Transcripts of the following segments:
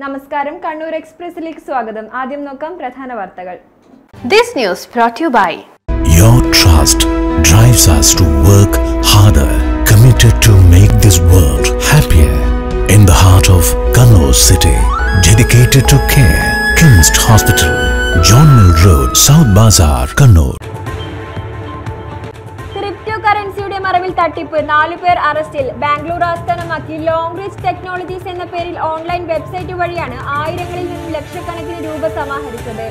നമസ്കാരം കണ്ണൂർ എക്സ്പ്രസിലേക്ക് സ്വാഗതം ആദ്യം നോക്കാം പ്രധാന വാർത്തകൾ This news brought to you by Your trust drives us to work harder, committed to make this world happier. In the heart of Kannur city, dedicated to care, Kimst Hospital, John Mill Road, South Bazaar, Kannur. Crypto കറൻസിയുടെ മറവിൽ തട്ടിപ്പ് നാലു പേർ അറസ്റ്റിൽ ബാംഗ്ലൂർ ആസ്ഥാനമാക്കി long reach technologies എന്ന പേരിൽ online website വഴിയാണ് ആയിരങ്ങളിൽ നിന്നും ലക്ഷക്കണക്കിന് രൂപ സമാഹരിച്ചത്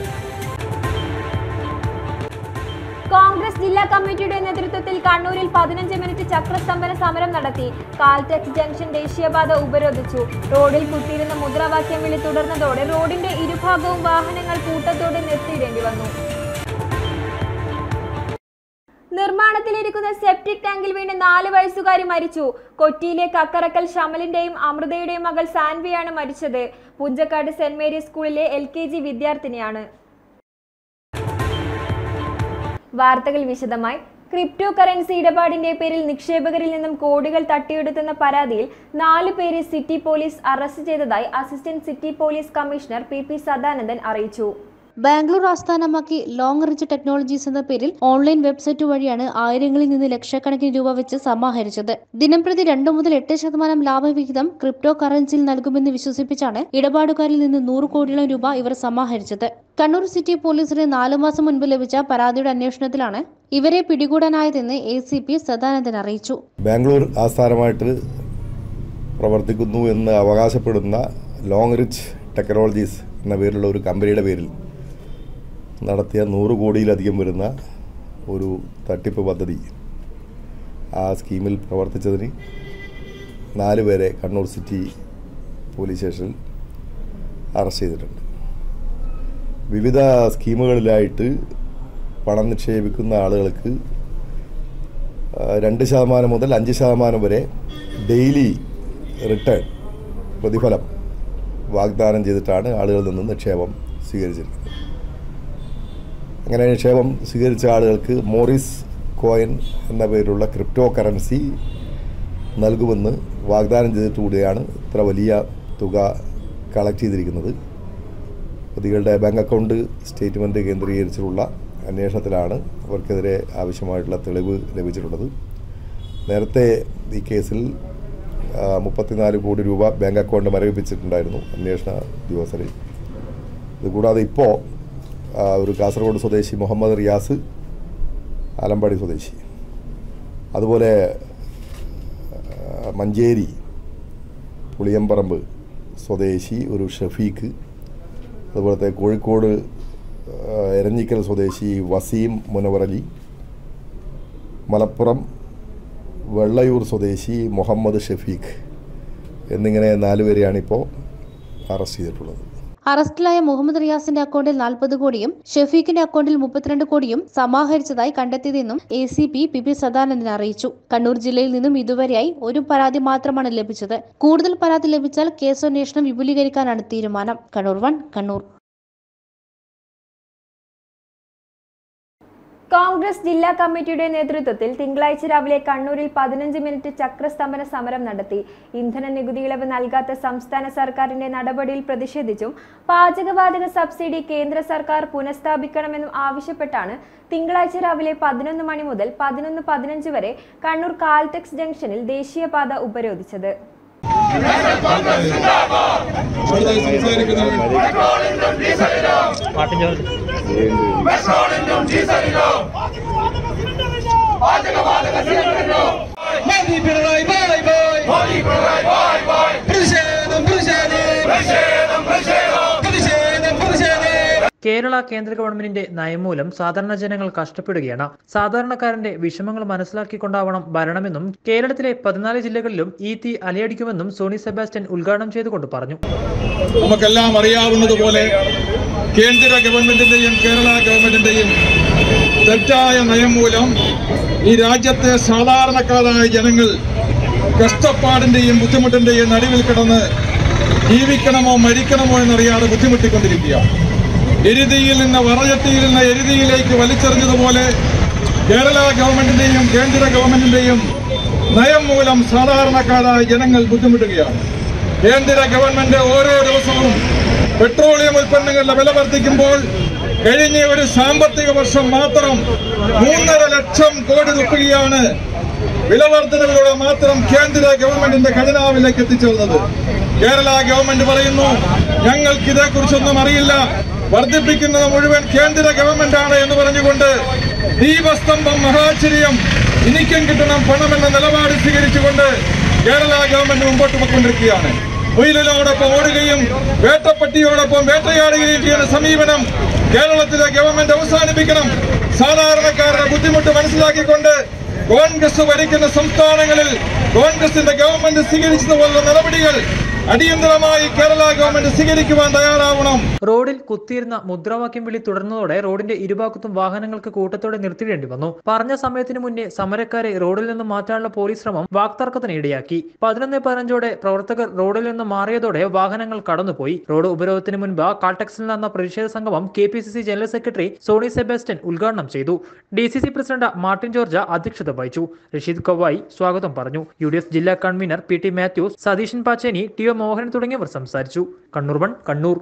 കോൺഗ്രസ് ജില്ലാ കമ്മിറ്റിയുടെ നേതൃത്വത്തിൽ കണ്ണൂരിൽ പതിനഞ്ച് മിനിറ്റ് ചക്രസ്തംഭന സമരം നടത്തി കാൽടെക്സ് ജംഗ്ഷൻ ദേശീയപാത ഉപരോധിച്ചു റോഡിൽ കുത്തിയിരുന്ന മുദ്രാവാക്യം വിളി തുടർന്നതോടെ റോഡിന്റെ ഇരുഭാഗവും വാഹനങ്ങൾ കൂട്ടത്തോടെ നിർത്തിയിടേണ്ടി വന്നു നിർമ്മാണത്തിലിരിക്കുന്ന സെപ്റ്റിക് ടാങ്കിൽ വീണ് നാല് വയസ്സുകാരി മരിച്ചു കൊച്ചിയിലെ കക്കറക്കൽ ഷമലിന്റെയും അമൃതയുടെയും മകൾ സാൻവിയാണ് മരിച്ചത് പുഞ്ചക്കാട് സെന്റ് മേരീസ് സ്കൂളിലെ എൽ കെ ജി വിദ്യാർത്ഥിനിയാണ് വാർത്തകൾ വിശദമായി ക്രിപ്റ്റോ കറൻസി ഇടപാടിന്റെ പേരിൽ നിക്ഷേപകരിൽ നിന്നും കോടികൾ തട്ടിയെടുത്തെന്ന പരാതിയിൽ നാല് പേരെ സിറ്റി പോലീസ് അറസ്റ്റ് ചെയ്തതായി assistant city police commissioner P P Sadanandan അറിയിച്ചു ബാംഗ്ലൂർ ആസ്ഥാനമാക്കി ലോങ് റിച്ച് ടെക്നോളജീസ് എന്ന പേരിൽ ഓൺലൈൻ വെബ്സൈറ്റ് വഴിയാണ് ആയിരങ്ങളിൽ നിന്ന് ലക്ഷക്കണക്കിന് രൂപ വെച്ച് സമാഹരിച്ചത് ദിനംപ്രതി രണ്ടു മുതൽ എട്ട് ശതമാനം ലാഭവിഹിതം ക്രിപ്റ്റോ കറൻസിയിൽ നൽകുമെന്ന് വിശ്വസിപ്പിച്ചാണ് ഇടപാടുകാരിൽ നിന്ന് നൂറ് കോടിയോളം രൂപ ഇവർ സമാഹരിച്ചത് കണ്ണൂർ സിറ്റി പോലീസിന് നാലു മാസം മുൻപ് ലഭിച്ച പരാതിയുടെ അന്വേഷണത്തിലാണ് ഇവരെ പിടികൂടാനായതെന്ന് എ സി പി സദാനന്ദൻ അറിയിച്ചു ബാംഗ്ലൂർ ആസ്ഥാനമായിട്ട് പ്രവർത്തിക്കുന്നു എന്ന് അവകാശപ്പെടുന്ന ലോങ് റിച്ച് ടെക്നോളജീസ് എന്ന പേരിലുള്ള ഒരു കമ്പനിയുടെ പേരിൽ നടത്തിയ നൂറ് കോടിയിലധികം വരുന്ന ഒരു തട്ടിപ്പ് പദ്ധതി ആ സ്കീമിൽ പ്രവർത്തിച്ചതിന് നാല് പേരെ കണ്ണൂർ സിറ്റി പോലീസ് സ്റ്റേഷനിൽ അറസ്റ്റ് ചെയ്തിട്ടുണ്ട് വിവിധ സ്കീമുകളിലായിട്ട് പണം നിക്ഷേപിക്കുന്ന ആളുകൾക്ക് ആ, രണ്ട് ശതമാനം മുതൽ അഞ്ച് ശതമാനം വരെ ഡെയിലി റിട്ടേൺ പ്രതിഫലം വാഗ്ദാനം ചെയ്തിട്ടാണ് ആളുകളിൽ നിന്ന് നിക്ഷേപം സ്വീകരിച്ചിരിക്കുന്നത് അങ്ങനെ നിക്ഷേപം സ്വീകരിച്ച ആളുകൾക്ക് മോറിസ് കോയിൻ എന്ന പേരിലുള്ള ക്രിപ്റ്റോ കറൻസി നൽകുമെന്ന് വാഗ്ദാനം ചെയ്തിട്ടുകൂടിയാണ് ഇത്ര വലിയ തുക കളക്ട് ചെയ്തിരിക്കുന്നത് പ്രതികളുടെ ബാങ്ക് അക്കൗണ്ട് സ്റ്റേറ്റ്മെൻറ്റ് കേന്ദ്രീകരിച്ചിട്ടുള്ള അന്വേഷണത്തിലാണ് അവർക്കെതിരെ ആവശ്യമായിട്ടുള്ള തെളിവ് ലഭിച്ചിട്ടുള്ളത് നേരത്തെ ഈ കേസിൽ ആ, മുപ്പത്തിനാല് കോടി രൂപ ബാങ്ക് അക്കൗണ്ട് മരവിപ്പിച്ചിട്ടുണ്ടായിരുന്നു അന്വേഷണ ഉദ്യോഗസ്ഥരിൽ ഇതുകൂടാതെ ഇപ്പോൾ ഒരു കാസർഗോഡ് സ്വദേശി മുഹമ്മദ് റിയാസ് ആലമ്പാടി സ്വദേശി അതുപോലെ ആ, മഞ്ചേരി പുളിയമ്പറമ്പ് സ്വദേശി ഒരു ഷഫീഖ് അതുപോലത്തെ കോഴിക്കോട് ആ, എരഞ്ഞിക്കൽ സ്വദേശി വസീം മുനവറലി മലപ്പുറം വെള്ളയൂർ സ്വദേശി മുഹമ്മദ് ഷഫീഖ് എന്നിങ്ങനെ നാലുപേരെയാണ് ഇപ്പോൾ അറസ്റ്റ് ചെയ്തിട്ടുള്ളത് അറസ്റ്റിലായ മുഹമ്മദ് റിയാസിന്റെ അക്കൗണ്ടിൽ നാൽപ്പത് കോടിയും ഷെഫീഖിന്റെ അക്കൗണ്ടിൽ മുപ്പത്തിരണ്ട് കോടിയും സമാഹരിച്ചതായി കണ്ടെത്തിയതെന്നും A C P P P Sadanandan അറിയിച്ചു കണ്ണൂർ ജില്ലയിൽ നിന്നും ഇതുവരെയായി ഒരു പരാതി മാത്രമാണ് ലഭിച്ചത് കൂടുതൽ പരാതി ലഭിച്ചാൽ കേസന്വേഷണം വിപുലീകരിക്കാനാണ് തീരുമാനം കണ്ണൂർ വൺ കണ്ണൂർ കോൺഗ്രസ് ജില്ലാ കമ്മിറ്റിയുടെ നേതൃത്വത്തിൽ തിങ്കളാഴ്ച രാവിലെ കണ്ണൂരിൽ പതിനഞ്ച് മിനിറ്റ് ചക്രസ്തംഭന സമരം നടത്തി ഇന്ധന നികുതി ഇളവ് നൽകാത്ത സംസ്ഥാന സർക്കാരിന്റെ നടപടിയിൽ പ്രതിഷേധിച്ചും പാചകവാതക സബ്സിഡി കേന്ദ്ര സർക്കാർ പുനഃസ്ഥാപിക്കണമെന്നും ആവശ്യപ്പെട്ടാണ് തിങ്കളാഴ്ച രാവിലെ പതിനൊന്ന് മണി മുതൽ പതിനൊന്ന് പതിനഞ്ച് വരെ കണ്ണൂർ കാൽടെക്സ് ജംഗ്ഷനിൽ ദേശീയപാത ഉപരോധിച്ചത് അടുത്തായി സംസാരിക്കുന്നവർ മോദി പിണറായി ബായ് ബായ് പ്രതിഷേധം പ്രതിഷേധം പ്രതിഷേധം പ്രതിഷേധം കേരള കേന്ദ്ര ഗവൺമെന്റിന്റെ നയം മൂലം സാധാരണ ജനങ്ങൾ കഷ്ടപ്പെടുകയാണ് സാധാരണക്കാരന്റെ വിഷമങ്ങൾ മനസ്സിലാക്കിക്കൊണ്ടാവണം ഭരണമെന്നും കേരളത്തിലെ പതിനാല് ജില്ലകളിലും ഈ തീ അലയടിക്കുമെന്നും സോണി സെബാസ്റ്റ്യൻ ഉദ്ഘാടനം ചെയ്തുകൊണ്ട് പറഞ്ഞു നമുക്കെല്ലാം അറിയാവുന്നതുപോലെ കേന്ദ്ര ഗവൺമെന്റിന്റെയും കേരള ഗവൺമെന്റിന്റെയും തെറ്റായ നയം മൂലം ഈ രാജ്യത്തെ സാധാരണക്കാരായ ജനങ്ങൾ കഷ്ടപ്പാടിന്റെയും ബുദ്ധിമുട്ടിന്റെയും നടുവിൽ കിടന്ന് ജീവിക്കണമോ മരിക്കണമോ എന്നറിയാതെ ബുദ്ധിമുട്ടിക്കൊണ്ടിരിക്കുകയാണ് എരുതിയിൽ നിന്ന് വറചട്ടിയിൽ നിന്ന് എരുതിയിലേക്ക് വലിച്ചെറിഞ്ഞതുപോലെ കേരള ഗവൺമെന്റിന്റെയും കേന്ദ്ര ഗവൺമെന്റിന്റെയും നയം മൂലം സാധാരണക്കാരായ ജനങ്ങൾ ബുദ്ധിമുട്ടുകയാണ് കേന്ദ്ര ഗവൺമെന്റ് ഓരോ ദിവസവും പെട്രോളിയം ഉൽപ്പന്നങ്ങളുടെ വില വർദ്ധിക്കുമ്പോൾ കഴിഞ്ഞ ഒരു സാമ്പത്തിക വർഷം മാത്രം മൂന്നര ലക്ഷം കോടി രൂപയാണ് വിലവർദ്ധനവിലൂടെ മാത്രം കേന്ദ്ര ഗവൺമെന്റിന്റെ ഖജനാവിലേക്ക് എത്തിച്ചേർന്നത് കേരള ഗവൺമെന്റ് പറയുന്നു ഞങ്ങൾക്ക് ഇതേക്കുറിച്ചൊന്നും അറിയില്ല വർദ്ധിപ്പിക്കുന്നത് മുഴുവൻ കേന്ദ്ര ഗവൺമെന്റാണ് എന്ന് പറഞ്ഞുകൊണ്ട് ദീപസ്തംഭം മഹാശ്ചര്യം എനിക്കും കിട്ടണം പണമെന്ന നിലപാട് സ്വീകരിച്ചുകൊണ്ട് കേരള ഗവൺമെന്റ് മുമ്പോട്ട് പോയിക്കൊണ്ടിരിക്കുകയാണ് മുയിലിനോടൊപ്പം ഓടുകയും വേട്ടപ്പട്ടിയോടൊപ്പം വേട്ടയാടുകയും ചെയ്യുന്ന സമീപനം കേരളത്തിലെ ഗവൺമെന്റ് അവസാനിപ്പിക്കണം സാധാരണക്കാരുടെ ബുദ്ധിമുട്ട് മനസ്സിലാക്കിക്കൊണ്ട് കോൺഗ്രസ് ഭരിക്കുന്ന സംസ്ഥാനങ്ങളിൽ കോൺഗ്രസിന്റെ ഗവൺമെന്റ് സ്വീകരിച്ചതുപോലുള്ള നടപടികൾ അടിയന്തരമായി കേരള ഗവൺമെന്റ് സ്വീകരിക്കുവാൻ തയ്യാറാവണം റോഡിൽ കുത്തിയിരുന്ന മുദ്രാവാക്യം വിളി തുടർന്നതോടെ റോഡിന്റെ ഇരുഭാഗത്തും വാഹനങ്ങൾക്ക് കൂട്ടത്തോടെ നിർത്തിയിടേണ്ടി വന്നു പറഞ്ഞ സമയത്തിന് മുന്നേ സമരക്കാരെ റോഡിൽ നിന്ന് മാറ്റാനുള്ള പോലീസ് ശ്രമം വാക്തർക്കത്തിന് ഇടയാക്കി പതിനൊന്ന് പതിനഞ്ചോടെ പ്രവർത്തകർ റോഡിൽ നിന്ന് മാറിയതോടെ വാഹനങ്ങൾ കടന്നുപോയി റോഡ് ഉപരോധത്തിന് മുൻപ് കാൾടെക്സിൽ നടന്ന പ്രതിഷേധ സംഗമം K P C C general secretary Sony Sebastian ഉദ്ഘാടനം ചെയ്തു D C C president Martin George അധ്യക്ഷത വഹിച്ചു റഷീദ് കവായി സ്വാഗതം പറഞ്ഞു യു ഡി എഫ് ജില്ലാ convener P T Mathews Satheesan Pacheni T O Mohan തുടങ്ങിയവർ സംസാരിച്ചു കണ്ണൂർ വൺ കണ്ണൂർ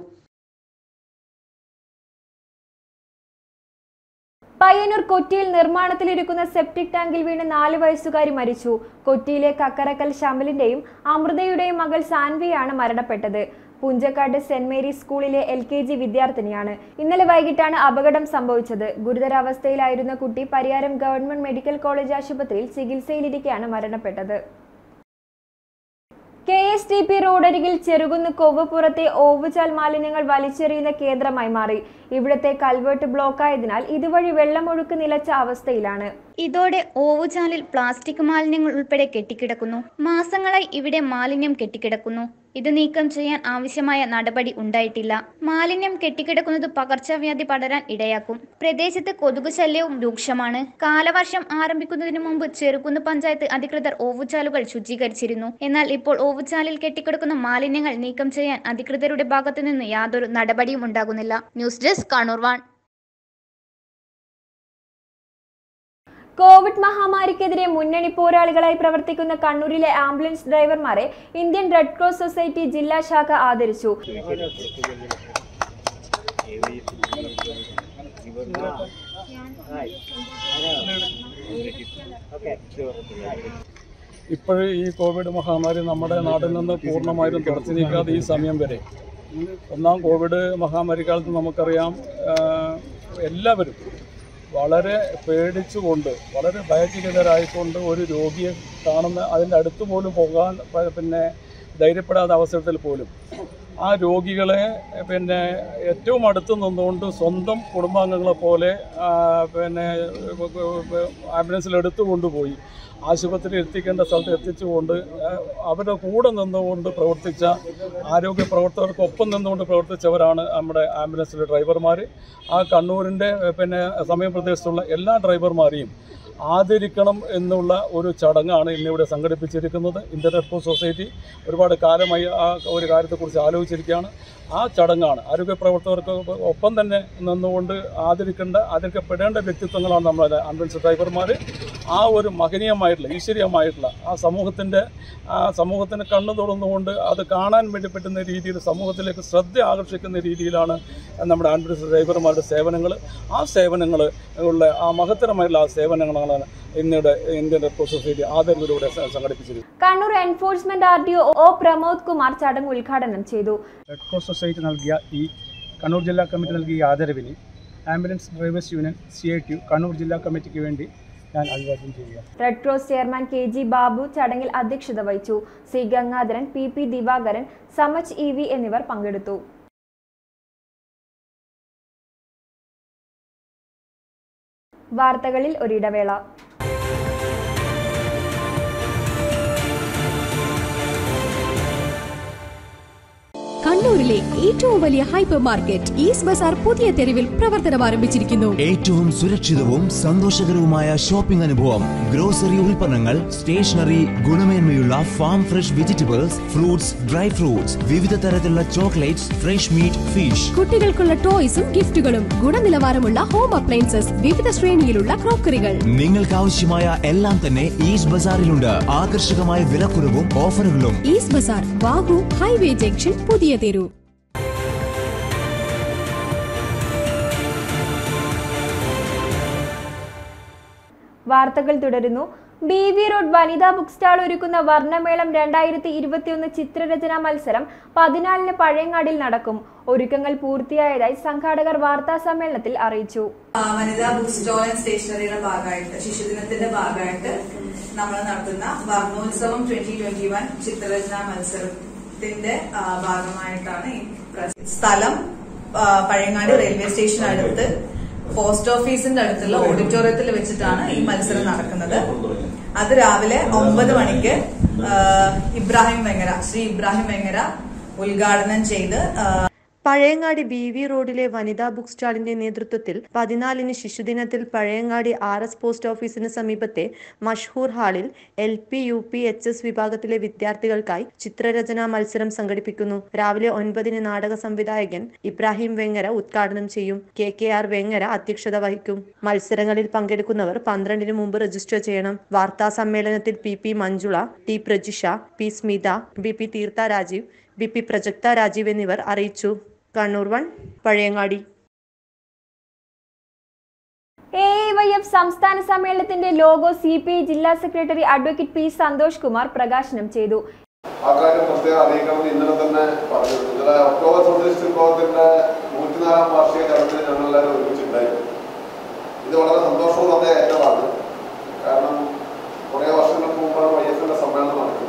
പയ്യന്നൂർ കൊച്ചിയിൽ നിർമ്മാണത്തിലിരിക്കുന്ന സെപ്റ്റിക് ടാങ്കിൽ വീണ് നാല് വയസ്സുകാരി മരിച്ചു കൊച്ചിയിലെ കക്കറക്കൽ ശമലിന്റെയും അമൃതയുടെയും മകൾ സാൻവിയാണ് മരണപ്പെട്ടത് പുഞ്ചക്കാട് സെന്റ് മേരീസ് സ്കൂളിലെ എൽ കെ ജി വിദ്യാർത്ഥിനിയാണ് ഇന്നലെ വൈകിട്ടാണ് അപകടം സംഭവിച്ചത് ഗുരുതരാവസ്ഥയിലായിരുന്ന കുട്ടി പരിയാരം ഗവൺമെന്റ് മെഡിക്കൽ കോളേജ് ആശുപത്രിയിൽ ചികിത്സയിലിരിക്കെയാണ് മരണപ്പെട്ടത് കെ എസ് ടി പി റോഡരികിൽ ചെറുകുന്ന് കൊവ്വപ്പുറത്തെ ഓവുചാൽ മാലിന്യങ്ങൾ വലിച്ചെറിയുന്ന കേന്ദ്രമായി മാറി ഇവിടുത്തെ കൽവേർട്ട് ബ്ലോക്കായതിനാൽ ഇതുവഴി വെള്ളമൊഴുക്ക് നിലച്ച അവസ്ഥയിലാണ് ഇതോടെ ഓവുചാലിൽ പ്ലാസ്റ്റിക് മാലിന്യങ്ങൾ ഉൾപ്പെടെ കെട്ടിക്കിടക്കുന്നു മാസങ്ങളായി ഇവിടെ മാലിന്യം കെട്ടിക്കിടക്കുന്നു ഇത് നീക്കം ചെയ്യാൻ ആവശ്യമായ നടപടി ഉണ്ടായിട്ടില്ല മാലിന്യം കെട്ടിക്കിടക്കുന്നത് പകർച്ചവ്യാധി പടരാൻ ഇടയാക്കും പ്രദേശത്ത് കൊതുകു ശല്യവും രൂക്ഷമാണ് കാലവർഷം ആരംഭിക്കുന്നതിന് മുമ്പ് ചെറുകുന്ന് പഞ്ചായത്ത് അധികൃതർ ഓവുചാലുകൾ ശുചീകരിച്ചിരുന്നു എന്നാൽ ഇപ്പോൾ ഓവുചാലിൽ കെട്ടിക്കിടക്കുന്ന മാലിന്യങ്ങൾ നീക്കം ചെയ്യാൻ അധികൃതരുടെ ഭാഗത്തു നിന്ന് യാതൊരു നടപടിയും ഉണ്ടാകുന്നില്ല news desk Kannur one covid മഹാമാരിക്കെതിരെ മുന്നണി പോരാളികളായി പ്രവർത്തിക്കുന്ന കണ്ണൂരിലെ ആംബുലൻസ് ഡ്രൈവർമാരെ ഇന്ത്യൻ റെഡ് ക്രോസ് സൊസൈറ്റി ജില്ലാ ശാഖ ആദരിച്ചു ഇപ്പോൾ ഈ കോവിഡ് മഹാമാരി നമ്മുടെ നാട്ടിൽ നിന്ന് പൂർണ്ണമായും തുടച്ചു നീക്കാതെ ഈ സമയം വരെ ഒന്നാം കോവിഡ് മഹാമാരി കാലത്ത് നമുക്കറിയാം ആ, എല്ലാവരും വളരെ പേടിച്ചുകൊണ്ട് വളരെ ഭയചകിതരായിക്കൊണ്ട് ഒരു രോഗിയെ കാണുന്ന അതിൻ്റെ അടുത്ത് പോലും പോകാൻ പ- പിന്നെ ധൈര്യപ്പെടാത്ത അവസരത്തിൽ പോലും ആ രോഗികളെ പിന്നെ ഏറ്റവും അടുത്ത് നിന്നുകൊണ്ട് സ്വന്തം കുടുംബാംഗങ്ങളെ പോലെ ആ, പിന്നെ ആംബുലൻസിൽ എടുത്തു കൊണ്ടുപോയി ആശുപത്രിയിൽ എത്തിക്കേണ്ട സ്ഥലത്ത് എത്തിച്ചുകൊണ്ട് ആ, അവരുടെ കൂടെ നിന്നുകൊണ്ട് പ്രവർത്തിച്ച ആരോഗ്യ പ്രവർത്തകർക്കൊപ്പം നിന്നുകൊണ്ട് പ്രവർത്തിച്ചവരാണ് നമ്മുടെ ആംബുലൻസിലെ ഡ്രൈവർമാർ ആ കണ്ണൂരിൻ്റെ പിന്നെ സമയപ്രദേശത്തുള്ള എല്ലാ ഡ്രൈവർമാരെയും ആദരിക്കണം എന്നുള്ള ഒരു ചടങ്ങാണ് ഇന്നിവിടെ സംഘടിപ്പിച്ചിരിക്കുന്നത് ഇന്ത്യൻ റെഡ് ക്രോസ് സൊസൈറ്റി ഒരുപാട് കാലമായി ആ ഒരു കാര്യത്തെക്കുറിച്ച് ആലോചിച്ചിരിക്കുകയാണ് ആ ചടങ്ങാണ് ആരോഗ്യ പ്രവർത്തകർക്ക് ഒപ്പം തന്നെ നിന്നുകൊണ്ട് ആദരിക്കേണ്ട ആദരിക്കപ്പെടേണ്ട വ്യക്തിത്വങ്ങളാണ് നമ്മുടെ ആംബുലൻസ് ഡ്രൈവർമാർ ആ ഒരു മഹനീയമായിട്ടുള്ള ഈശ്വരീയമായിട്ടുള്ള ആ സമൂഹത്തിൻ്റെ ആ സമൂഹത്തിന് കണ്ണു തുറന്നുകൊണ്ട് അത് കാണാൻ വേണ്ടി പറ്റുന്ന രീതിയിൽ സമൂഹത്തിലേക്ക് ശ്രദ്ധ ആകർഷിക്കുന്ന രീതിയിലാണ് നമ്മുടെ ആംബുലൻസ് ഡ്രൈവർമാരുടെ സേവനങ്ങൾ ആ സേവനങ്ങൾ ഉള്ള ആ മഹത്തരമായിട്ടുള്ള ആ സേവനങ്ങളാണ് ഇന്നിവിടെ ഇന്ത്യൻ റെഡ് ക്രോസ് സൊസൈറ്റി ആദരവിലൂടെ സ- സംഘടിപ്പിച്ചിരിക്കുന്നത് Kannur enforcement R D O Pramod Kumar ചടങ്ങ് ഉദ്ഘാടനം ചെയ്തു റെഡ് ക്രോസ് സൊസൈറ്റി നൽകിയ ഈ കണ്ണൂർ ജില്ലാ കമ്മിറ്റി നൽകിയ ഈ ആദരവിന് ambulance drivers union C I T Kannur ജില്ലാ കമ്മിറ്റിക്ക് വേണ്ടി ഞാൻ അഭിവാദ്യം ചെയ്യുക red cross chairman K G Babu ചടങ്ങിൽ അധ്യക്ഷത വഹിച്ചു C Gangadharan P P Divakaran സമച്ച് ഇ വി എന്നിവർ പങ്കെടുത്തു വാർത്തകളിൽ ഒരിടവേള കണ്ണൂരിൽ കണ്ണൂരിലെ ഏറ്റവും വലിയ ഹൈപ്പർ മാർക്കറ്റ് ഈസ്റ്റ് ബസാർ പുതിയ തെരുവിൽ പ്രവർത്തനം ആരംഭിച്ചിരിക്കുന്നു ഏറ്റവും സുരക്ഷിതവും സന്തോഷകരവുമായ ഷോപ്പിംഗ് അനുഭവം ഗ്രോസറി ഉൽപ്പന്നങ്ങൾ സ്റ്റേഷനറി ഗുണമേന്മയുള്ള farm fresh vegetables fruits dry fruits വിവിധ തരത്തിലുള്ള ചോക്ലേറ്റ്സ് ഫ്രഷ് മീറ്റ് ഫിഷ് കുട്ടികൾക്കുള്ള ടോയ്സും ഗിഫ്റ്റുകളും ഗുണനിലവാരമുള്ള ഹോം അപ്ലയൻസസ് വിവിധ ശ്രേണിയിലുള്ള ക്രോക്കറികൾ നിങ്ങൾക്ക് ആവശ്യമായ എല്ലാം തന്നെ ഈസ്റ്റ് ബസാറിലുണ്ട് ആകർഷകമായ വിലക്കുറവും ഓഫറുകളും ഈസ്റ്റ് ബസാർ വാഗു ഹൈവേ ജംഗ്ഷൻ പുതിയ തെരു വാർത്തകൾ തുടരുന്നു ബി വി റോഡ് വനിതാ ബുക്ക് സ്റ്റാൾ ഒരുക്കുന്ന വർണ്ണമേളം രണ്ടായിരത്തി ഇരുപത്തിയൊന്ന് ചിത്രരചനാ മത്സരം പതിനാലിന് പഴയങ്ങാടിൽ നടക്കും ഒരുക്കങ്ങൾ പൂർത്തിയായതായി സംഘാടകർ വാർത്താ സമ്മേളനത്തിൽ അറിയിച്ചു ആ, വനിതാ ബുക്ക് സ്റ്റോൾ ആൻഡ് സ്റ്റേഷനറിയുടെ ഭാഗമായിട്ട് ശിശുദിനത്തിന്റെ ഭാഗമായിട്ട് നമ്മൾ നടത്തുന്ന വർണ്ണോത്സവം ട്വന്റി ട്വന്റി വൺ ചിത്രരചനാ മത്സരത്തിന്റെ ആ, ഭാഗമായിട്ടാണ് ഈ പ്രസ്- സ്ഥലം ആ, പഴയങ്ങാടി റെയിൽവേ സ്റ്റേഷൻ അടുത്ത് പോസ്റ്റ് ഓഫീസിന്റെ അടുത്തുള്ള ഓഡിറ്റോറിയത്തിൽ വെച്ചിട്ടാണ് ഈ മത്സരം നടക്കുന്നത് അത് രാവിലെ ഒമ്പത് മണിക്ക് ആ, ഇബ്രാഹിം വെങ്ങര ശ്രീ ഇബ്രാഹിം വെങ്ങര ഉദ്ഘാടനം ചെയ്ത് ആ, പഴയങ്ങാടി ബി വി റോഡിലെ വനിതാ ബുക്ക് സ്റ്റാളിന്റെ നേതൃത്വത്തിൽ പതിനാലിന് ശിശുദിനത്തിൽ പഴയങ്ങാടി ആർ എസ് പോസ്റ്റ് ഓഫീസിന് സമീപത്തെ മഷ്ഹൂർ ഹാളിൽ L P U P H S വിഭാഗത്തിലെ വിദ്യാർത്ഥികൾക്കായി ചിത്രരചനാ മത്സരം സംഘടിപ്പിക്കുന്നു രാവിലെ ഒൻപതിന് നാടക സംവിധായകൻ ഇബ്രാഹിം വെങ്ങര ഉദ്ഘാടനം ചെയ്യും കെ കെ ആർ വെങ്ങര അധ്യക്ഷത വഹിക്കും മത്സരങ്ങളിൽ പങ്കെടുക്കുന്നവർ പന്ത്രണ്ടിന് മുമ്പ് രജിസ്റ്റർ ചെയ്യണം വാർത്താ സമ്മേളനത്തിൽ P P Manjula T Prajisha P Smitha B P Theertha Rajeev B P Prajaktha Rajeev എന്നിവർ അറിയിച്ചു Kannur one Pazhayangadi A Y F സംസ്ഥാന സമ്മേളനത്തിന്റെ ലോഗോ സി പി ഐ ജില്ലാ secretary advocate P Santhosh Kumar പ്രകാശനം ചെയ്തു അക്കാര്യം പ്രത്യേകം അറിയിക്കണമെന്ന് ഇന്നലെ തന്നെ പറഞ്ഞിരുന്നു ഇന്നലെ ഒക്ടോബർ സോഷ്യലിസ്റ്റ് വിഭാഗത്തിന്റെ നൂറ്റിനാലാം വാർഷിക ചടങ്ങിൽ ഞങ്ങളെല്ലാവരും ഒരുമിച്ചുണ്ടായിരുന്നു ഇത് വളരെ സന്തോഷമുള്ള ഏറ്റമാണ് കാരണം കുറേ വർഷങ്ങൾക്ക് മുമ്പാണ് വൈ എഫിന്റെ സമ്മേളനം നടക്കുന്നത്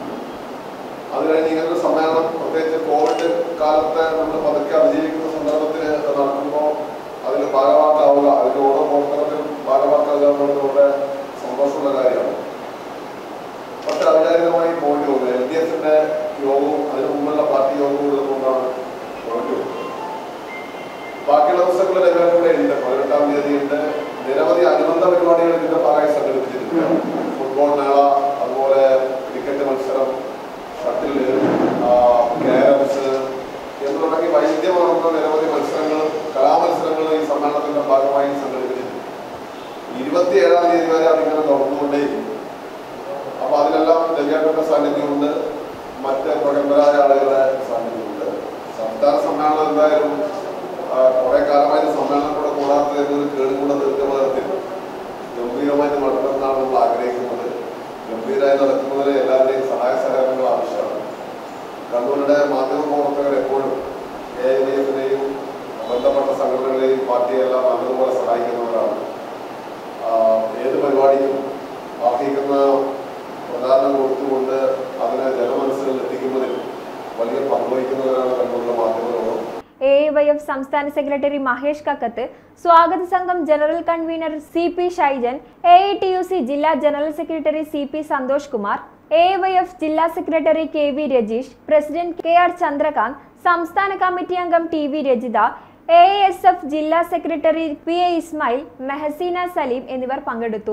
അത് കഴിഞ്ഞ് ഇങ്ങനൊരു സമ്മേളനം പ്രത്യേകിച്ച് കോവിഡ് കാലത്തെ നമ്മൾ പതുക്കെ അതിജീവിക്കുന്ന സന്ദർഭത്തിൽ അത് നടക്കുമ്പോൾ അതിൽ ഭാഗമാക്കാവുക അതിന്റെ ഓരോ പ്രവർത്തനത്തിലും ഭാഗമാക്കാവുക എന്നുള്ളത് വളരെ സന്തോഷമുള്ള കാര്യമാണ് പക്ഷെ അവിചാരിതമായി പോയിട്ട് പോകുന്നത് എൽ ഡി എഫിന്റെ യോഗവും അതിനു മുമ്പുള്ള പാർട്ടി യോഗവും ഉള്ളതുകൊണ്ടാണ് പോയിട്ട് പോകുന്നത് ബാക്കിയുള്ള ദിവസങ്ങളിൽ എല്ലാവരും കൂടെ ഉണ്ട് പതിനെട്ടാം തീയതി ഉണ്ട് നിരവധി അനുബന്ധ പരിപാടികൾ ഇതിന്റെ ഭാഗമായി സംഘടിപ്പിച്ചിട്ടുണ്ട് ഫുട്ബോൾ മേള അതുപോലെ ക്രിക്കറ്റ് മത്സരം ഷട്ടില് ക്യാരംസ് എന്ന് തുടങ്ങി വൈവിധ്യമാർന്ന നിരവധി മത്സരങ്ങൾ കലാമത്സരങ്ങൾ ഈ സമ്മേളനത്തിന്റെ ഭാഗമായി സംഘടിപ്പിച്ചിട്ടുണ്ട് ഇരുപത്തിയേഴാം തീയതി വരെ അതിങ്ങനെ തുറന്നുകൊണ്ടേയിരിക്കും അപ്പൊ അതിലെല്ലാം ദിവ്യാംഗന്റെ സാന്നിധ്യമുണ്ട് മറ്റ് പ്രഗത്ഭരായ ആളുകളുടെ സാന്നിധ്യമുണ്ട് സംസ്ഥാന സമ്മേളനം എന്തായാലും ആ, കുറെ കാലമായി ഇത് സമ്മേളനം കൂടെ കൂടാത്ത ഒരു കേടുകൂടെ തീർക്കുന്ന തരത്തിൽ ഗംഭീരമായിട്ട് നടത്തണമെന്നാണ് നമ്മൾ ആഗ്രഹിക്കുന്നത് ഗംഭീരമായി നടക്കുന്നതിന് എല്ലാവരുടെയും സഹായ സഹകരണങ്ങൾ ആവശ്യമാണ് കണ്ണൂരിന്റെ മാധ്യമ പ്രവർത്തകർ എപ്പോഴും എ ഐ എഫിനെയും ബന്ധപ്പെട്ട സംഘടനകളെയും പാർട്ടിയെല്ലാം നല്ലതുപോലെ സഹായിക്കുന്നവരാണ് ആ, ഏത് പരിപാടിക്കും അർഹിക്കുന്ന പ്രധാനം കൊടുത്തുകൊണ്ട് അതിനെ ജനമനസ്സുകളിൽ എത്തിക്കുന്നതിൽ വലിയ പങ്കുവഹിക്കുന്നവരാണ് കണ്ണൂരിലെ മാധ്യമങ്ങളും എ വൈ എഫ് സംസ്ഥാന സെക്രട്ടറി മഹേഷ് കക്കത്ത് സ്വാഗത സംഘം general convener C P Shyjan A I T U C ജില്ലാ general secretary C P Santhosh Kumar A Y F ജില്ലാ secretary K V Rajeesh president K R Chandrakanth സംസ്ഥാന കമ്മിറ്റി അംഗം T V Rajitha A S F ജില്ലാ secretary P A Ismail Mehaseena Saleem എന്നിവർ പങ്കെടുത്തു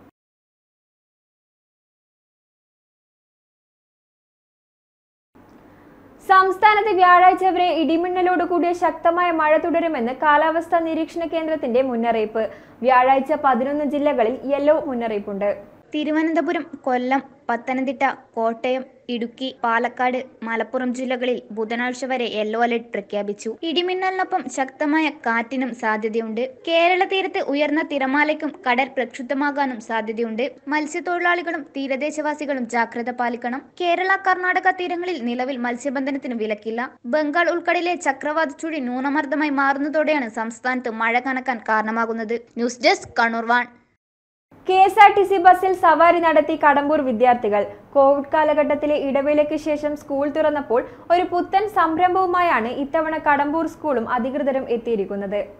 സംസ്ഥാനത്ത് വ്യാഴാഴ്ച വരെ ഇടിമിന്നലോട് കൂടിയ ശക്തമായ മഴ തുടരുമെന്ന് കാലാവസ്ഥാ നിരീക്ഷണ കേന്ദ്രത്തിന്റെ മുന്നറിയിപ്പ് വ്യാഴാഴ്ച പതിനൊന്ന് ജില്ലകളിൽ യെല്ലോ മുന്നറിയിപ്പുണ്ട് തിരുവനന്തപുരം കൊല്ലം പത്തനംതിട്ട കോട്ടയം ഇടുക്കി പാലക്കാട് മലപ്പുറം ജില്ലകളിൽ ബുധനാഴ്ച വരെ യെല്ലോ അലർട്ട് പ്രഖ്യാപിച്ചു ഇടിമിന്നലിനൊപ്പം ശക്തമായ കാറ്റിനും സാധ്യതയുണ്ട് കേരള തീരത്ത് ഉയർന്ന തിരമാലയ്ക്കും കടൽ പ്രക്ഷുബ്ധമാകാനും സാധ്യതയുണ്ട് മത്സ്യത്തൊഴിലാളികളും തീരദേശവാസികളും ജാഗ്രത പാലിക്കണം കേരള കർണാടക തീരങ്ങളിൽ നിലവിൽ മത്സ്യബന്ധനത്തിന് വിലക്കില്ല ബംഗാൾ ഉൾക്കടലിലെ ചക്രവാത ചുഴി ന്യൂനമർദ്ദമായി മാറുന്നതോടെയാണ് സംസ്ഥാനത്ത് മഴ കനക്കാൻ കാരണമാകുന്നത് news desk Kannur one K S R T C ബസ്സിൽ സവാരി നടത്തി കടമ്പൂർ വിദ്യാർത്ഥികൾ കോവിഡ് കാലഘട്ടത്തിലെ ഇടവേളയ്ക്ക് ശേഷം സ്കൂൾ തുറന്നപ്പോൾ ഒരു പുത്തൻ സംരംഭവുമായാണ് ഇത്തവണ കടമ്പൂർ സ്കൂളും അധികൃതരും എത്തിയിരിക്കുന്നത്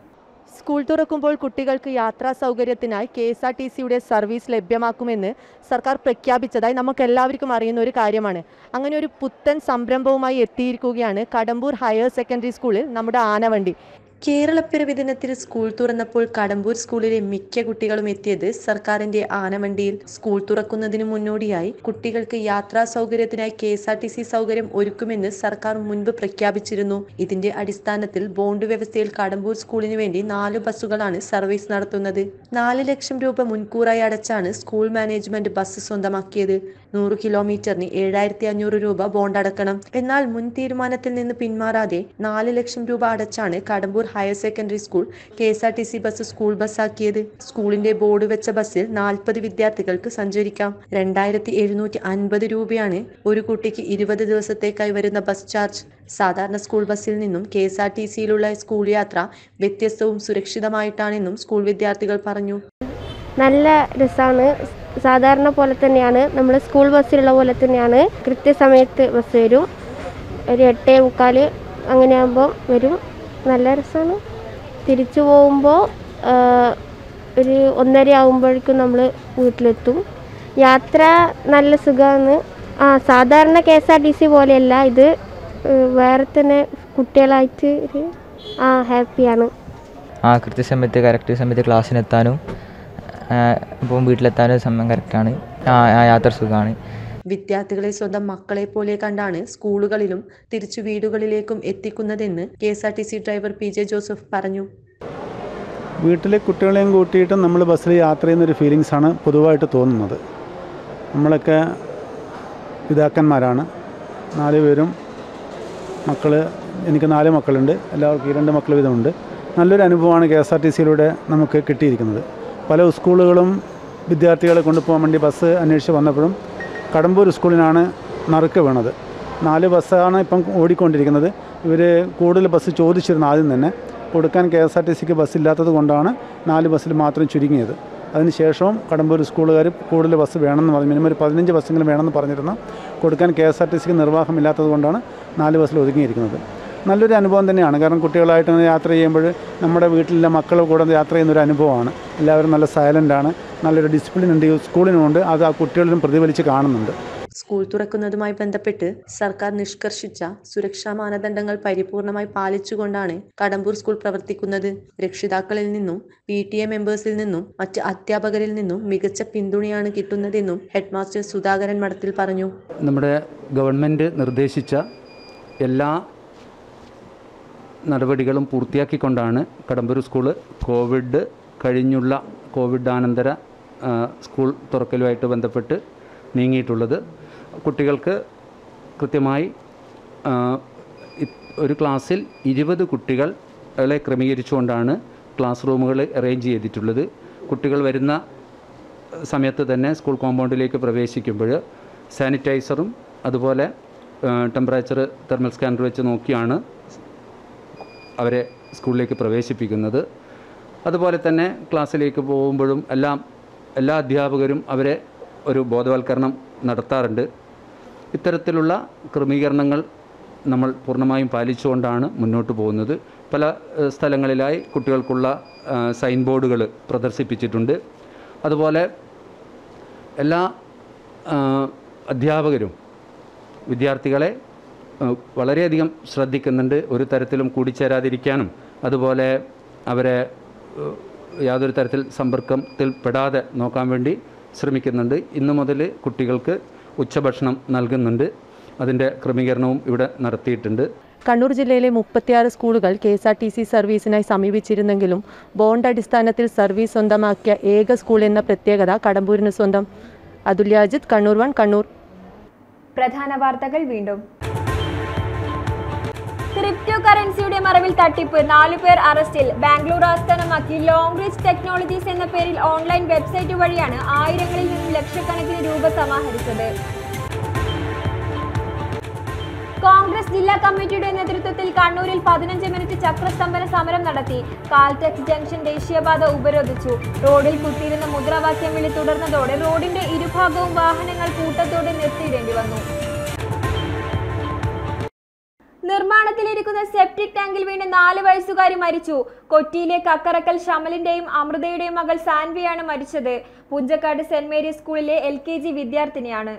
സ്കൂൾ തുറക്കുമ്പോൾ കുട്ടികൾക്ക് യാത്രാ സൗകര്യത്തിനായി കെ എസ് ആർ ടി സിയുടെ സർവീസ് ലഭ്യമാക്കുമെന്ന് സർക്കാർ പ്രഖ്യാപിച്ചതായി നമുക്ക് എല്ലാവർക്കും അറിയുന്ന ഒരു കാര്യമാണ് അങ്ങനെ ഒരു പുത്തൻ സംരംഭവുമായി എത്തിയിരിക്കുകയാണ് കടമ്പൂർ ഹയർ സെക്കൻഡറി സ്കൂളിൽ നമ്മുടെ ആനവണ്ടി കേരളപ്പിറവി ദിനത്തിൽ സ്കൂൾ തുറന്നപ്പോൾ കടമ്പൂർ സ്കൂളിലെ മിക്ക കുട്ടികളും എത്തിയത് സർക്കാരിന്റെ ആനവണ്ടിയിൽ സ്കൂൾ തുറക്കുന്നതിന് മുന്നോടിയായി കുട്ടികൾക്ക് യാത്രാ സൗകര്യത്തിനായി K S R T C സൗകര്യം ഒരുക്കുമെന്ന് സർക്കാർ മുൻപ് പ്രഖ്യാപിച്ചിരുന്നു ഇതിന്റെ അടിസ്ഥാനത്തിൽ ബോണ്ട് വ്യവസ്ഥയിൽ കടമ്പൂർ സ്കൂളിന് വേണ്ടി നാല് ബസ്സുകളാണ് സർവീസ് നടത്തുന്നത് നാല് ലക്ഷം രൂപ മുൻകൂറായി അടച്ചാണ് സ്കൂൾ മാനേജ്മെന്റ് ബസ് സ്വന്തമാക്കിയത് നൂറ് കിലോമീറ്ററിന് ഏഴായിരത്തി അഞ്ഞൂറ് രൂപ ബോണ്ട് അടക്കണം എന്നാൽ മുൻ തീരുമാനത്തിൽ നിന്ന് പിന്മാറാതെ നാല് ലക്ഷം രൂപ അടച്ചാണ് Kadambur higher secondary school K S R T C bus school ബസ്സാക്കിയത് സ്കൂളിന്റെ ബോർഡ് വെച്ച ബസ്സിൽ നാൽപ്പത് വിദ്യാർത്ഥികൾക്ക് സഞ്ചരിക്കാം രണ്ടായിരത്തി എഴുന്നൂറ്റി അൻപത് രൂപയാണ് ഒരു കുട്ടിക്ക് ഇരുപത് ദിവസത്തേക്കായി വരുന്ന ബസ് ചാർജ് സാധാരണ സ്കൂൾ ബസ്സിൽ നിന്നും കെ എസ് ആർ ടി സിയിലുള്ള സ്കൂൾ യാത്ര വ്യത്യസ്തവും സുരക്ഷിതമായിട്ടാണെന്നും സ്കൂൾ വിദ്യാർത്ഥികൾ പറഞ്ഞു നല്ല രസമാണ് സാധാരണ പോലെ തന്നെയാണ് നമ്മൾ സ്കൂൾ ബസ്സിലുള്ള പോലെ തന്നെയാണ് കൃത്യസമയത്ത് ബസ് വരും ഒരു എട്ടേ മുക്കാൽ അങ്ങനെ ആകുമ്പോൾ വരും നല്ല രസമാണ് തിരിച്ചു പോകുമ്പോൾ ഒരു ഒന്നര ആകുമ്പോഴേക്കും നമ്മൾ വീട്ടിലെത്തും യാത്ര നല്ല സുഖമാണ് ആ സാധാരണ K S R T C പോലെയല്ല ഇത് ഏഹ്, വേറെ തന്നെ കുട്ടികളായിട്ട് ഒരു ആ ഹാപ്പിയാണ് ആ കൃത്യസമയത്ത് കറക്റ്റ് സമയത്ത് ക്ലാസ്സിനെത്താനും ഇപ്പം വീട്ടിലെത്താനും സമയം കറക്റ്റാണ് ആ ആ യാത്ര സുഖമാണ് വിദ്യാർത്ഥികളെ സ്വന്തം മക്കളെ പോലെ കണ്ടാണ് സ്കൂളുകളിലും തിരിച്ചു വീടുകളിലേക്കും എത്തിക്കുന്നതെന്ന് K S R T C driver P J Joseph പറഞ്ഞു വീട്ടിലെ കുട്ടികളെയും കൂട്ടിയിട്ട് നമ്മൾ ബസ്സിൽ യാത്ര ചെയ്യുന്നൊരു ഫീലിങ്സ് ആണ് പൊതുവായിട്ട് തോന്നുന്നത് നമ്മളൊക്കെ പിതാക്കന്മാരാണ് നാല് പേരും മക്കൾ എനിക്ക് നാല് മക്കളുണ്ട് എല്ലാവർക്കും ഈ രണ്ട് മക്കൾ വീതമുണ്ട് നല്ലൊരു അനുഭവമാണ് കെ എസ് ആർ ടി സിയിലൂടെ നമുക്ക് കിട്ടിയിരിക്കുന്നത് പല സ്കൂളുകളും വിദ്യാർത്ഥികളെ കൊണ്ടുപോകാൻ വേണ്ടി ബസ് അന്വേഷിച്ച് വന്നപ്പോഴും കടമ്പൂർ സ്കൂളിനാണ് നറുക്ക് വീണത് നാല് ബസ്സാണ് ഇപ്പം ഓടിക്കൊണ്ടിരിക്കുന്നത് ഇവർ കൂടുതൽ ബസ് ചോദിച്ചിരുന്നു ആദ്യം തന്നെ കൊടുക്കാൻ കെ എസ് ആർ ടി സിക്ക് ബസ് ഇല്ലാത്തത് കൊണ്ടാണ് നാല് ബസ്സിൽ മാത്രം ചുരുങ്ങിയത് അതിനുശേഷവും കടമ്പൂർ സ്കൂളുകാർ കൂടുതൽ ബസ് വേണമെന്ന് പറഞ്ഞു മിനിമം ഒരു പതിനഞ്ച് ബസ്സെങ്കിലും വേണമെന്ന് പറഞ്ഞിരുന്നു കൊടുക്കാൻ കെ എസ് ആർ ടി സിക്ക് നിർവാഹമില്ലാത്തത് കൊണ്ടാണ് നാല് ബസ്സിൽ ഒതുങ്ങിയിരിക്കുന്നത് നല്ലൊരു അനുഭവം തന്നെയാണ് കാരണം കുട്ടികളായിട്ട് ഇങ്ങനെ യാത്ര ചെയ്യുമ്പോൾ നമ്മുടെ വീട്ടിലെ മക്കൾ കൂടെ യാത്ര ചെയ്യുന്ന ഒരു അനുഭവമാണ് എല്ലാവരും നല്ല സൈലൻ്റ് ആണ് നല്ലൊരു ഡിസിപ്ലിൻ ഉണ്ട് ഈ സ്കൂളിനുമുണ്ട് അത് ആ കുട്ടികളിലും പ്രതിഫലിച്ച് കാണുന്നുണ്ട് സ്കൂൾ തുറക്കുന്നതുമായി ബന്ധപ്പെട്ട് സർക്കാർ നിഷ്കർഷിച്ച സുരക്ഷാ മാനദണ്ഡങ്ങൾ പരിപൂർണമായി പാലിച്ചുകൊണ്ടാണ് കടമ്പൂർ സ്കൂൾ പ്രവർത്തിക്കുന്നത് രക്ഷിതാക്കളിൽ നിന്നും പി ടി എ മെമ്പേഴ്സിൽ നിന്നും മറ്റ് അധ്യാപകരിൽ നിന്നും മികച്ച പിന്തുണയാണ് കിട്ടുന്നതെന്നും ഹെഡ്മാസ്റ്റർ സുധാകരൻ മഠത്തിൽ പറഞ്ഞു നമ്മുടെ ഗവൺമെൻറ് നിർദ്ദേശിച്ച എല്ലാ നടപടികളും പൂർത്തിയാക്കിക്കൊണ്ടാണ് കടമ്പൂർ സ്കൂള് കോവിഡ് കഴിഞ്ഞുള്ള കോവിഡ് അനന്തര ആ, സ്കൂൾ തുറക്കലുമായിട്ട് ബന്ധപ്പെട്ട് നീങ്ങിയിട്ടുള്ളത് കുട്ടികൾക്ക് കൃത്യമായി ആ, ഇ- ഒരു ക്ലാസ്സിൽ ഇരുപത് കുട്ടികളെ ക്രമീകരിച്ചുകൊണ്ടാണ് ക്ലാസ് റൂമുകൾ അറേഞ്ച് ചെയ്തിട്ടുള്ളത് കുട്ടികൾ വരുന്ന സമയത്ത് തന്നെ സ്കൂൾ കോമ്പൗണ്ടിലേക്ക് പ്രവേശിക്കുമ്പോൾ സാനിറ്റൈസറും അതുപോലെ ടെമ്പറേച്ചർ തെർമൽ സ്കാനർ വെച്ച് നോക്കിയാണ് അവരെ സ്കൂളിലേക്ക് പ്രവേശിപ്പിക്കുന്നത് അതുപോലെ തന്നെ ക്ലാസ്സിലേക്ക് പോകുമ്പോഴും എല്ലാം എല്ലാ അധ്യാപകരും അവരെ ഒരു ബോധവൽക്കരണം നടത്താറുണ്ട് ഇത്തരത്തിലുള്ള ക്രമീകരണങ്ങൾ നമ്മൾ പൂർണ്ണമായും പാലിച്ചുകൊണ്ടാണ് മുന്നോട്ട് പോകുന്നത് പല ഏഹ്, സ്ഥലങ്ങളിലായി കുട്ടികൾക്കുള്ള ആ, സൈൻ ബോർഡുകൾ പ്രദർശിപ്പിച്ചിട്ടുണ്ട് അതുപോലെ എല്ലാ ആ, അധ്യാപകരും വിദ്യാർത്ഥികളെ ആ, വളരെയധികം ശ്രദ്ധിക്കുന്നുണ്ട് ഒരു തരത്തിലും കൂടിച്ചേരാതിരിക്കാനും അതുപോലെ അവരെ ഏഹ്, യാതൊരു തരത്തിൽ സമ്പർക്കത്തിൽ പെടാതെ നോക്കാൻ വേണ്ടി ശ്രമിക്കുന്നുണ്ട് ഇന്നു മുതൽ കുട്ടികൾക്ക് ഉച്ചഭക്ഷണം നൽകുന്നുണ്ട് അതിൻ്റെ ക്രമീകരണവും ഇവിടെ നടത്തിയിട്ടുണ്ട് കണ്ണൂർ ജില്ലയിലെ മുപ്പത്തിയാറ് സ്കൂളുകൾ K S R T C സർവീസിനായി സമീപിച്ചിരുന്നെങ്കിലും ബോണ്ട് അടിസ്ഥാനത്തിൽ സർവീസ് സ്വന്തമാക്കിയ ഏക സ്കൂൾ എന്ന പ്രത്യേകത കടമ്പൂരിന് സ്വന്തം അതുല്യാജിത്ത് കണ്ണൂർ വൺ കണ്ണൂർ പ്രധാന വാർത്തകൾ വീണ്ടും ക്രിപ്റ്റോ കറൻസിയുടെ മറവിൽ തട്ടിപ്പ് നാലു പേർ അറസ്റ്റിൽ ബാംഗ്ലൂർ ആസ്ഥാനമാക്കി ലോങ് റീച്ച് ടെക്നോളജീസ് എന്ന പേരിൽ ഓൺലൈൻ വെബ്സൈറ്റ് വഴിയാണ് ആയിരങ്ങളിൽ നിന്നും ലക്ഷക്കണക്കിന് രൂപ സമാഹരിച്ചത് കോൺഗ്രസ് ജില്ലാ കമ്മിറ്റിയുടെ നേതൃത്വത്തിൽ കണ്ണൂരിൽ പതിനഞ്ച് മിനിറ്റ് ചക്രസ്തംഭന സമരം നടത്തി കാൽടെക്സ് ജംഗ്ഷൻ ദേശീയപാത ഉപരോധിച്ചു റോഡിൽ കുത്തിയിരുന്ന മുദ്രാവാക്യം വിളി തുടർന്നതോടെ റോഡിന്റെ ഇരുഭാഗവും വാഹനങ്ങൾ കൂട്ടത്തോടെ നിർത്തിയിടേണ്ടി വന്നു നിർമ്മാണത്തിൽ പാത്രത്തിലിരിക്കുന്ന സെപ്റ്റിക് ടാങ്കിൽ വീണ് നാല് വയസ്സുകാരി മരിച്ചു കൊച്ചിയിലെ കക്കറക്കൽ ഷമലിന്റെയും അമൃതയുടെയും മകൾ സാൻവിയാണ് മരിച്ചത് പുഞ്ചക്കാട് സെന്റ് മേരീസ് സ്കൂളിലെ എൽ കെ ജി വിദ്യാർത്ഥിനിയാണ്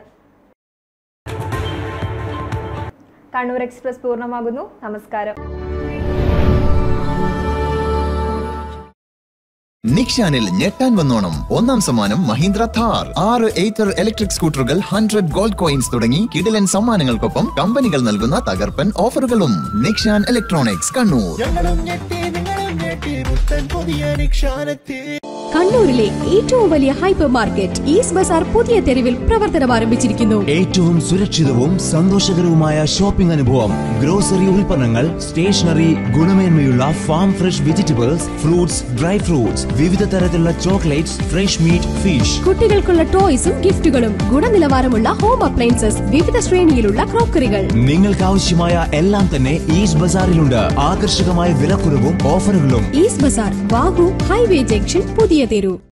കണ്ണൂർ എക്സ്പ്രസ് പൂർണ്ണമാകുന്നു നമസ്കാരം നിക്ഷാനിൽ ഞെട്ടാൻ വന്നോണം ഒന്നാം സമ്മാനം മഹീന്ദ്ര താർ ആറ് എയ്ത്തർ ഇലക്ട്രിക് സ്കൂട്ടറുകൾ ഹൺഡ്രഡ് ഗോൾഡ് കോയിൻസ് തുടങ്ങി കിടിലൻ സമ്മാനങ്ങൾക്കൊപ്പം കമ്പനികൾ നൽകുന്ന തകർപ്പൻ ഓഫറുകളും നിക്ഷാൻ ഇലക്ട്രോണിക്സ് കണ്ണൂർ കണ്ണൂരിലെ ഏറ്റവും വലിയ ഹൈപ്പർ മാർക്കറ്റ് ഈസ്റ്റ് ബസാർ പുതിയ തെരുവിൽ പ്രവർത്തനം ആരംഭിച്ചിരിക്കുന്നു ഏറ്റവും സുരക്ഷിതവും സന്തോഷകരവുമായ ഷോപ്പിംഗ് അനുഭവം ഗ്രോസറി ഉൽപ്പന്നങ്ങൾ സ്റ്റേഷനറി ഗുണമേന്മയുള്ള farm fresh vegetables fruits dry fruits വിവിധ തരത്തിലുള്ള ചോക്ലേറ്റ്സ് ഫ്രഷ് മീറ്റ് ഫിഷ് കുട്ടികൾക്കുള്ള ടോയ്സും ഗിഫ്റ്റുകളും ഗുണനിലവാരമുള്ള ഹോം അപ്ലയൻസസ് വിവിധ ശ്രേണിയിലുള്ള ക്രോക്കറികൾ നിങ്ങൾക്ക് ആവശ്യമായ എല്ലാം തന്നെ ഈസ്റ്റ് ബസാറിലുണ്ട് ആകർഷകമായ വിലക്കുറവും ഓഫറുകളും ഈസ്റ്റ് ബസാർ വാഗു ഹൈവേ ജംഗ്ഷൻ പുതിയ തെരു